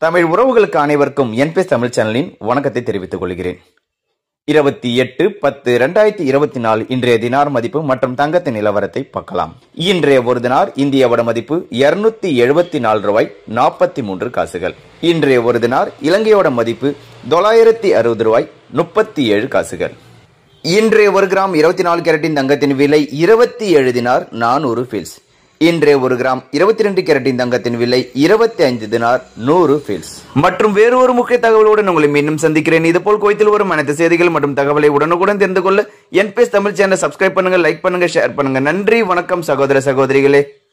தமிழ் உறவுகளுக்கு அனைவருக்கும் என்பிஎஸ் தமிழ் சேனலின் வணக்கத்தை தெரிவித்துக் கொள்கிறேன் இருபத்தி எட்டு பத்து இரண்டாயிரத்தி இருபத்தி நாலு இன்றைய தினார் மதிப்பு மற்றும் தங்கத்தின் நிலவரத்தை பார்க்கலாம் இன்றைய ஒரு தினார் இந்தியாவோட மதிப்பு இருநூத்தி எழுபத்தி நாலு ரூபாய் நாற்பத்தி மூன்று காசுகள் இன்றைய ஒரு தினார் இலங்கையோட மதிப்பு தொள்ளாயிரத்தி அறுபது ரூபாய் முப்பத்தி ஏழு காசுகள் இன்றைய ஒரு கிராம் இருபத்தி நாலு கேரட்டின் தங்கத்தின் விலை இருபத்தி ஏழு தினார் நானூறு ஃபீல்ஸ் இன்றைய ஒரு கிராம் இருபத்தி ரெண்டு கேரட்டின் தங்கத்தின் விலை இருபத்தி ஐந்து தினார் நூறு ஃபீல்ஸ் மற்றும் வேறு ஒரு முக்கிய தகவலுடன் உங்களை மீண்டும் சந்திக்கிறேன் இதுபோல் கோயத்தில் வரும் அனைத்து செய்திகள் மற்றும் தகவலை உடனுக்குடன் தெரிந்து கொள்ள என்பிஎஸ் தமிழ் சேனல் சப்ஸ்கிரைப் பண்ணுங்க லைக் பண்ணுங்க ஷேர் பண்ணுங்க நன்றி வணக்கம் சகோதர சகோதரிகளே